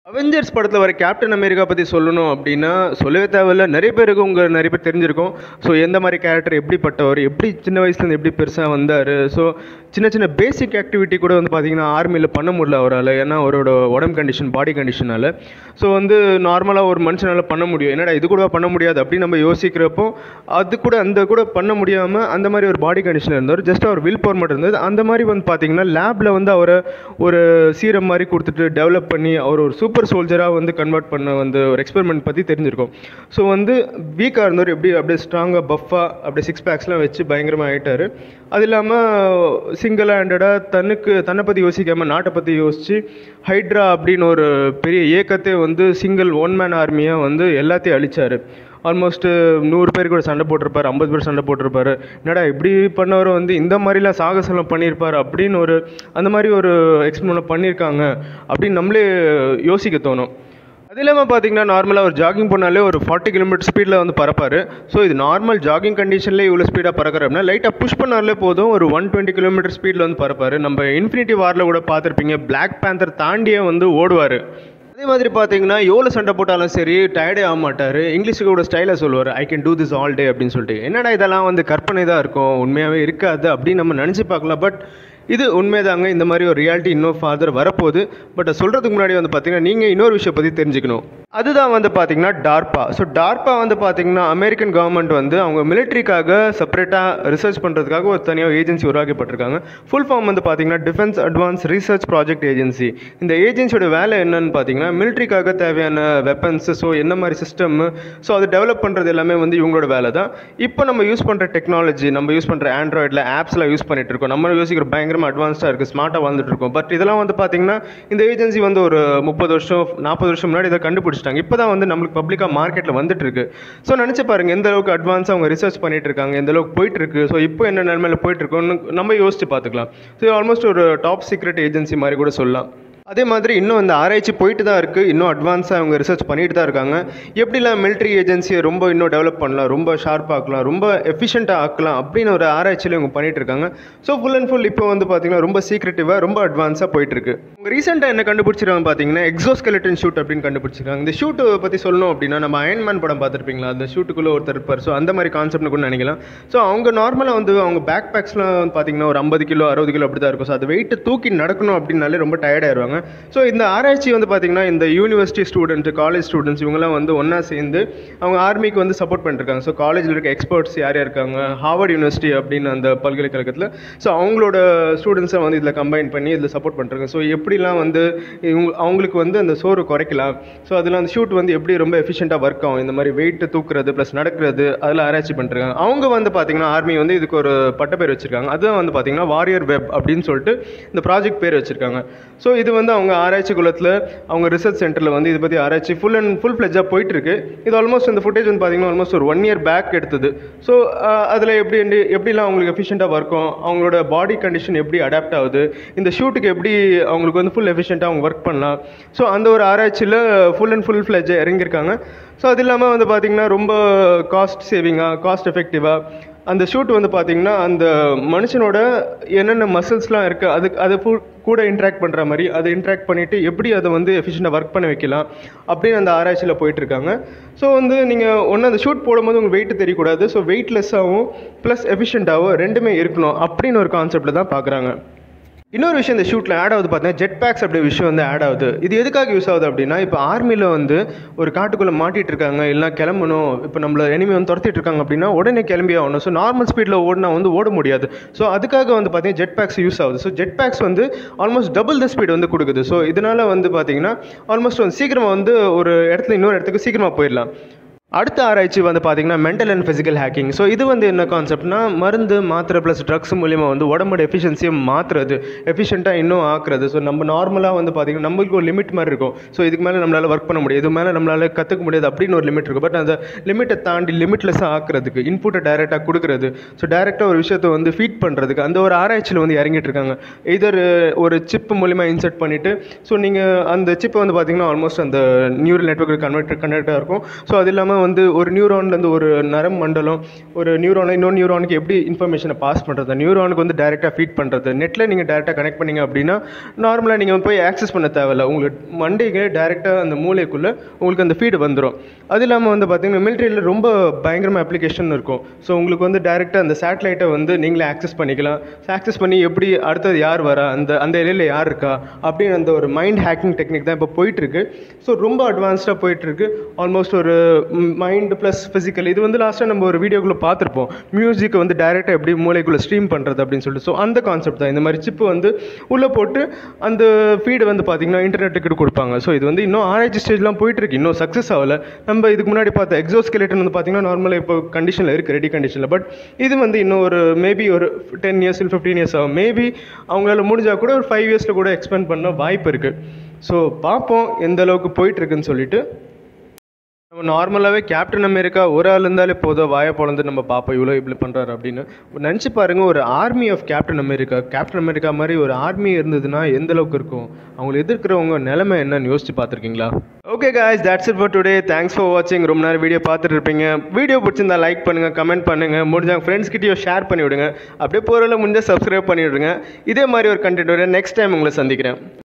Avengers படத்தில் வர captain America பற்றி சொல்லணும் அப்படின்னா சொல்லவே தேவையில்ல நிறைய பேருக்கு உங்கள் நிறைய பேர் தெரிஞ்சிருக்கும் ஸோ எந்த மாதிரி கேரக்டர் எப்படிப்பட்டவர் எப்படி சின்ன வயசுலேருந்து எப்படி பெருசாக வந்தார் ஸோ சின்ன சின்ன பேசிக் ஆக்டிவிட்டி கூட வந்து பார்த்தீங்கன்னா ஆர்மியில் பண்ண முடியல அவரால் ஏன்னா அவரோட உடம்பு கண்டிஷன் பாடி கண்டிஷனால் ஸோ வந்து நார்மலாக ஒரு மனுஷனால் பண்ண முடியும் என்னடா இது கூட பண்ண முடியாது அப்படின்னு நம்ம யோசிக்கிறப்போ அது கூட அந்த கூட பண்ண முடியாமல் அந்த மாதிரி ஒரு பாடி கண்டிஷன் இருந்தார் ஜஸ்ட் அவர் வில் பவர் மட்டும் இருந்தது அந்த மாதிரி வந்து பார்த்தீங்கன்னா லேபில் வந்து அவரை ஒரு சீரம் மாதிரி கொடுத்துட்டு டெவலப் பண்ணி அவர் ஒரு சூப்பர் சோல்ஜராக வந்து கன்வெர்ட் பண்ண வந்து ஒரு எக்ஸ்பெரிமெண்ட் பற்றி தெரிஞ்சிருக்கும் ஸோ வந்து வீக்காக இருந்தவர் எப்படி அப்படியே ஸ்ட்ராங்காக பஃபாக அப்படியே சிக்ஸ் பேக்ஸ்லாம் வச்சு பயங்கரமாக ஆகிட்டார் அது இல்லாமல் சிங்கிள் ஹேண்டடாக தன்னுக்கு தன்னை பற்றி யோசிக்காமல் நாட்டை பற்றி யோசித்து ஹைட்ரா அப்படின்னு ஒரு பெரிய இயக்கத்தை வந்து சிங்கிள் ஒன் மேன் ஆர்மியாக வந்து எல்லாத்தையும் அழிச்சார் ஆல்மோஸ்ட்டு நூறு பேர் கூட சண்டை போட்டிருப்பார் ஐம்பது பேர் சண்டை போட்டிருப்பாரு என்னடா இப்படி பண்ணவர் வந்து இந்த மாதிரிலாம் சாகசம்லாம் பண்ணியிருப்பார் அப்படின்னு ஒரு அந்த மாதிரி ஒரு எக்ஸ்பிளமெண்ட் பண்ணியிருக்காங்க அப்படின்னு நம்மளே யோசிக்க தோணும் அது இல்லாமல் பார்த்தீங்கன்னா நார்மலாக ஒரு ஜாகிங் பண்ணாலே ஒரு ஃபார்ட்டி கிலோமீட்டர் ஸ்பீடில் வந்து பறப்பார் ஸோ இது நார்மல் ஜாகிங் கண்டிஷன்லேயே இவ்வளோ ஸ்பீடாக பறக்கிற அப்படின்னா லைட்டாக புஷ் பண்ணாலே போதும் ஒரு ஒன் டுவெண்ட்டி கிலோமீட்டர் ஸ்பீடில் வந்து பறப்பார் நம்ம இன்ஃபினிட்டி வாரில் கூட பார்த்துருப்பீங்க பிளாக் பேந்தர் தாண்டியே வந்து ஓடுவார் அதே மாதிரி பார்த்தீங்கன்னா எவ்வளோ சண்டை போட்டாலும் சரி டயர்டே ஆக மாட்டார் இங்கிலீஷுக்கு கூட ஸ்டைலாக சொல்லுவார் I can do this all day அப்படின்னு சொல்லிட்டு என்னடா இதெல்லாம் வந்து கற்பனை தான் இருக்கும் உண்மையாகவே இருக்காது அப்படின்னு நம்ம நினச்சி பார்க்கலாம் பட் இது உண்மைதாங்க இந்த மாதிரி ஒரு ரியாலிட்டி இன்னும் ஃபாதர் வரப்போகுது பட் சொல்கிறதுக்கு முன்னாடி வந்து பார்த்தீங்கன்னா நீங்கள் இன்னொரு விஷயம் பற்றி தெரிஞ்சுக்கணும் அதுதான் வந்து பார்த்தீங்கன்னா டார்பா ஸோ டார்பா வந்து பார்த்தீங்கன்னா அமெரிக்கன் கவர்மெண்ட் வந்து அவங்க மிலிட்ரிக்காக செப்பரேட்டாக ரிசர்ச் பண்ணுறதுக்காக ஒரு தனியாக ஏஜென்சி உருவாக்கப்பட்டிருக்காங்க ஃபுல் ஃபார்ம் வந்து பார்த்தீங்கன்னா defence advance research project agency இந்த ஏஜென்சியோட வேலை என்னன்னு பார்த்தீங்கன்னா மிலிட்ரிக்காக தேவையான வெப்பன்ஸ் ஸோ என்ன மாதிரி சிஸ்டம் ஸோ அது டெவலப் பண்ணுறது எல்லாமே வந்து இவங்களோட வேலை தான் இப்போ நம்ம யூஸ் பண்ணுற டெக்னாலஜி நம்ம யூஸ் பண்ணுற ஆண்ட்ராய்டில் ஆப்ஸ்லாம் யூஸ் பண்ணிட்டு இருக்கோம் நம்ம யோசிக்கிற பயங்கரமாக அட்வான்ஸ்டாக இருக்குது ஸ்மார்ட்டாக வந்துட்டு இருக்கோம் பட் இதெல்லாம் வந்து பார்த்தீங்கன்னா இந்த ஏஜென்சி வந்து ஒரு முப்பது வருஷம் நாற்பது வருஷம் முன்னாடி இதை கண்டுபிடிச்சிட்டாங்க இப்போ தான் வந்து நம்மளுக்கு பப்ளிக்காக மார்க்கெட்டில் வந்துட்டு இருக்கு ஸோ நினச்சி பாருங்க எந்த அளவுக்கு அட்வான்ஸாக அவங்க ரிசர்ச் பண்ணிட்டு இருக்காங்க எந்த அளவுக்கு போயிட்டு இருக்கு ஸோ இப்போ என்ன நிலைமையில போயிட்டு இருக்கோம்னு நம்ம யோசிச்சு பார்த்துக்கலாம் ஸோ ஆல்மோஸ்ட் ஒரு டாப் சீக்ரெட் ஏஜென்சி மாதிரி கூட சொல்லலாம் அதே மாதிரி இன்னும் அந்த ஆராய்ச்சி போயிட்டு தான் இருக்குது இன்னும் அட்வான்ஸாக அவங்க ரிசர்ச் பண்ணிட்டு தான் இருக்காங்க எப்படிலாம் மிலிட்ரி ஏஜென்சியை ரொம்ப இன்னும் டெவலப் பண்ணலாம் ரொம்ப ஷார்ப்பாக ஆக்கலாம் ரொம்ப எஃபிஷியண்ட்டாக ஆக்கலாம் அப்படின்னு ஒரு ஆராய்ச்சியில் இவங்க பண்ணிட்டு இருக்காங்க ஸோ ஃபுல் அண்ட் ஃபுல் இப்போ வந்து பார்த்தீங்கன்னா ரொம்ப சீக்ரெட்டிவாக ரொம்ப அட்வான்ஸாக போயிட்டு இருக்கு அவங்க ரீசெண்டாக என்ன கண்டுபிடிச்சிருக்காங்க பார்த்தீங்கன்னா எக்ஸோஸ்கெலட்டன் ஷூட் அப்படின்னு கண்டுபிடிச்சிருக்காங்க இந்த ஷூட்டை பற்றி சொல்லணும் அப்படின்னா நம்ம அயன்மேன் படம் பார்த்துருப்பீங்களா அந்த ஷூட்டுக்குள்ளே ஒருத்தர் இருப்பார் ஸோ அந்த மாதிரி கான்செப்ட்னு கூட நினைக்கலாம் ஸோ அவங்க நார்மலாக வந்து அவங்க பேக் பேக்ஸ்லாம் வந்து பார்த்தீங்கன்னா ஒரு ஐம்பது கிலோ அறுபது கிலோ அப்படி தான் இருக்கும் ஸோ அது வெயிட்டை தூக்கி நடக்கணும் அப்படின்னாலே ரொம்ப டயர்டாயிருவாங்க ஸோ இந்த ஆராய்ச்சி வந்து பார்த்தீங்கன்னா இந்த யூனிவர்சிட்டி ஸ்டூடெண்ட் காலேஜ் ஸ்டூடெண்ட்ஸ் இவங்கெல்லாம் வந்து ஒன்றா சேர்ந்து அவங்க ஆர்மிக்கு வந்து சப்போர்ட் பண்ணிருக்காங்க ஸோ காலேஜில் இருக்க எக்ஸ்பர்ட்ஸ் யார் யார் இருக்காங்க ஹார்வர்ட் யூனிவர்சிட்டி அப்படின்னு அந்த பல்கலைக்கழகத்தில் ஸோ அவங்களோட ஸ்டூடெண்ட்ஸை வந்து இதில் கம்பைன் பண்ணி இதில் சப்போர்ட் பண்ணுறாங்க ஸோ எப்படிலாம் வந்து இவங்க அவங்களுக்கு வந்து அந்த சோறு குறைக்கலாம் ஸோ அதில் அந்த ஷூட் வந்து எப்படி ரொம்ப எஃபிஷியண்ட்டாக ஒர்க் ஆகும் இந்த மாதிரி வெயிட் தூக்குறது ப்ளஸ் நடக்கிறது அதில் ஆராய்ச்சி பண்ணிருக்காங்க அவங்க வந்து பார்த்தீங்கன்னா ஆர்மி வந்து இதுக்கு ஒரு பட்ட பேர் வச்சிருக்காங்க அதுதான் வந்து பார்த்தீங்கன்னா வாரியர் வெப் அப்படின்னு சொல்லிட்டு இந்த ப்ராஜெக்ட் பேர் வச்சிருக்காங்க ஸோ இது வந்து அவங்க ஆராய்ச்சி குலத்தில் அவங்க ரிசர்ச் சென்டரில் வந்து இதை பற்றி ஆராய்ச்சி ஃபுல் அண்ட் ஃபுல் ஃப்ளெஜாக போயிட்டு இருக்கு இது ஆல்மோஸ்ட் இந்த ஃபுட்டேஜ் வந்து பார்த்தீங்கன்னா ஆல்மோஸ்ட் ஒரு ஒன் இயர் பேக் எடுத்தது ஸோ அதில் எப்படி எப்படி- எப்படிலாம் அவங்களுக்கு எஃபிஷியண்ட்டாக ஒர்க்கும் அவங்களோட பாடி கண்டிஷன் எப்படி அடாப்ட் ஆகுது இந்த ஷூட்டுக்கு எப்படி அவங்களுக்கு வந்து ஃபுல் எஃபிஷியண்ட்டாக அவங்க ஒர்க் பண்ணலாம் ஸோ அந்த ஒரு ஆராய்ச்சியில் ஃபுல் அண்ட் ஃபுல் ஃப்ளெஜ் இறங்கியிருக்காங்க ஸோ அது இல்லாமல் வந்து பார்த்திங்கன்னா ரொம்ப காஸ்ட் சேவிங்காக காஸ்ட் எஃபெக்டிவாக அந்த ஷூட் வந்து பார்த்தீங்கன்னா அந்த மனுஷனோட என்னென்ன மசில்ஸ்லாம் இருக்குது அதுக்கு அதை ஃபுல் கூட இன்ட்ராக்ட் பண்ணுற மாதிரி அதை இன்ட்ராக்ட் பண்ணிவிட்டு எப்படி அதை வந்து எஃபிஷியண்டாக ஒர்க் பண்ண வைக்கலாம் அப்படின்னு அந்த ஆராய்ச்சியில் போயிட்டு இருக்காங்க ஸோ வந்து நீங்கள் ஒன்று அந்த ஷூட் போடும்போது உங்களுக்கு வெயிட் தெரியக்கூடாது ஸோ வெயிட்லெஸ்ஸாகவும் ப்ளஸ் எஃபிஷியண்ட்டாகவும் ரெண்டுமே இருக்கணும் அப்படின்னு ஒரு கான்செப்டில் தான் பார்க்குறாங்க இன்னொரு விஷயம் இந்த ஷூட்டில் ஆட் ஆகுது பார்த்தீங்கன்னா ஜெட் பேக்ஸ் அப்படி விஷயம் வந்து ஆட் ஆகுது இது எதுக்காக யூஸ் ஆகுது அப்படின்னா இப்போ ஆர்மியில் வந்து ஒரு காட்டுக்குள்ளே மாட்டிட்டு இருக்காங்க இல்லை கிளம்பணும் இப்போ நம்மள எனிமி வந்து துரத்திட்டு இருக்காங்க அப்படின்னா உடனே கிளம்பி ஆகணும் ஸோ நார்மல் ஸ்பீடில் ஓடினா வந்து ஓட முடியாது ஸோ அதுக்காக வந்து பார்த்தீங்கன்னா ஜெட் பேக்ஸ் யூஸ் ஆகுது ஸோ ஜெட் பேக்ஸ் வந்து ஆல்மோஸ்ட் டபுள் த ஸ்பீடு வந்து கொடுக்குது ஸோ இதனால் வந்து பார்த்தீங்கன்னா ஆல்மோஸ்ட் வந்து சீக்கிரமாக வந்து ஒரு இடத்துல இன்னொரு இடத்துக்கு சீக்கிரமாக போயிடலாம் அடுத்த ஆராய்ச்சி வந்து பார்த்தீங்கன்னா mental and physical hacking so இது வந்து என்ன கான்செப்ட்னா மருந்து மாத்திரை ப்ளஸ் ட்ரக்ஸ் மூலிமா வந்து உடம்போட எஃபிஷியன்சியை மாற்றுறது எஃபிஷியண்ட்டாக இன்னும் ஆக்குறது ஸோ நம்ம நார்மலாக வந்து பார்த்தீங்கன்னா நம்மளுக்கு ஒரு லிமிட் மாதிரி இருக்கும் ஸோ இதுக்கு மேலே நம்மளால் ஒர்க் பண்ண முடியாது இது மேலே நம்மளால் கற்றுக்க முடியாது அப்படின்னு ஒரு லிமிட் இருக்கும் பட் அந்த லிமிட்டை தாண்டி லிமிட்லெஸ்ஸாக ஆக்குறதுக்கு இன்புட்டை டைரெக்டாக கொடுக்குறது ஸோ டைரெக்டாக ஒரு விஷயத்தை வந்து ஃபீட் பண்ணுறதுக்கு அந்த ஒரு ஆராய்ச்சியில் வந்து இறங்கிட்டு இருக்காங்க இதர் ஒரு சிப் மூலிமா இன்சர்ட் பண்ணிவிட்டு ஸோ நீங்கள் அந்த சிப்பை வந்து பார்த்தீங்கன்னா ஆல்மோஸ்ட் அந்த நியூரல் நெட்ஒர்க் கன்வெர்ட் கனெக்டாக இருக்கும் ஸோ அது இல்லாமல் வந்து ஒரு நியூரான்லேருந்து ஒரு நரம் மண்டலம் ஒரு நியூரானை இன்னொரு நியூரானுக்கு எப்படி இன்ஃபர்மேஷனை பாஸ் பண்ணுறது நியூரானுக்கு வந்து டேரெக்டாக ஃபீட் பண்ணுறது நெட்டில் நீங்கள் டேரெக்டாக கனெக்ட் பண்ணீங்க அப்படின்னா நார்மலாக நீங்கள் போய் ஆக்சஸ் பண்ண தேவையில்ல உங்களுக்கு மண்டேக்கு டேரெக்டாக அந்த மூளைக்குள்ளே உங்களுக்கு அந்த ஃபீடு வந்துடும் அது இல்லாமல் வந்து பார்த்தீங்கன்னா மிலிட்ரியில் ரொம்ப பயங்கரமாக அப்ளிகேஷன் இருக்கும் ஸோ உங்களுக்கு வந்து டேரெக்டாக அந்த சேட்டலைட்டை வந்து நீங்களே ஆக்சஸ் பண்ணிக்கலாம் ஆக்சஸ் பண்ணி எப்படி அடுத்தது யார் வரா அந்த அந்த இலையில் யார் இருக்கா அப்படின்னு அந்த ஒரு மைண்ட் ஹேக்கிங் டெக்னிக் தான் இப்போ போயிட்டுருக்கு ஸோ ரொம்ப அட்வான்ஸ்டாக போயிட்டுருக்கு ஆல்மோஸ்ட் ஒரு மைண்ட் ப்ளஸ் ஃபிசிக்கல் இது வந்து லாஸ்ட்டாக நம்ம ஒரு வீடியோக்குள்ளே பார்த்துருப்போம் மியூசிக்கை வந்து டேரெக்டாக எப்படி மூளைக்குள்ளே ஸ்ட்ரீம் பண்ணுறது அப்படின்னு சொல்லிட்டு ஸோ அந்த கான்செப்ட் தான் இந்த மாதிரி சிப்பு வந்து உள்ளே போட்டு அந்த ஃபீடு வந்து பார்த்திங்கன்னா இன்டர்நெட்டுக்கு கொடுப்பாங்க ஸோ இது வந்து இன்னும் ஆராய்ச்சி ஸ்டேஜ்லாம் போயிட்டுருக்கு இன்னும் சக்ஸஸ் ஆகல நம்ம இதுக்கு முன்னாடி பார்த்த எக்ஸோஸ்கெலேட்டன் வந்து பார்த்திங்கன்னா நார்மலாக இப்போ கண்டிஷனில் இருக்குது ரெடி கண்டிஷனில் பட் இது வந்து இன்னும் ஒரு மேபி ஒரு டென் இயர்ஸ் இல்லை ஃபிஃப்டீன் இயர்ஸ் ஆகும் மேபி அவங்களால முடிஞ்சால் கூட ஒரு ஃபைவ் இயர்ஸில் கூட எக்ஸ்பெண்ட் பண்ண வாய்ப்பு இருக்குது ஸோ பார்ப்போம் எந்த அளவுக்கு போயிட்டுருக்குன்னு சொல்லிட்டு நம்ம நார்மலாகவே கேப்டன் அமெரிக்கா ஒரு ஆள் இருந்தாலே போதும் வாயை பொழந்து நம்ம பார்ப்போம் இவ்வளோ இப்படி பண்ணுறாரு அப்படின்னு நினச்சி பாருங்க ஒரு army of captain America captain America மாதிரி ஒரு ஆர்மி இருந்ததுன்னா எந்த அளவுக்கு இருக்கும் அவங்களை எதிர்க்கிறவங்க நிலைமை என்னன்னு யோசிச்சு பார்த்துருக்கீங்களா okay guys that's it for today thanks for வாட்சிங் ரொம்ப நேரம் வீடியோ பார்த்துட்டு இருப்பீங்க வீடியோ பிடிச்சிருந்தா லைக் பண்ணுங்கள் கமெண்ட் பண்ணுங்கள் முடிஞ்சாங்க ஃப்ரெண்ட்ஸ் கிட்டேயும் ஷேர் பண்ணி விடுங்க அப்படியே போகிறல முடிஞ்சால் சப்ஸ்கிரைப் பண்ணி விடுங்க இதே மாதிரி ஒரு கண்டென்ட் நெக்ஸ்ட் டைம் உங்களை சந்திக்கிறேன்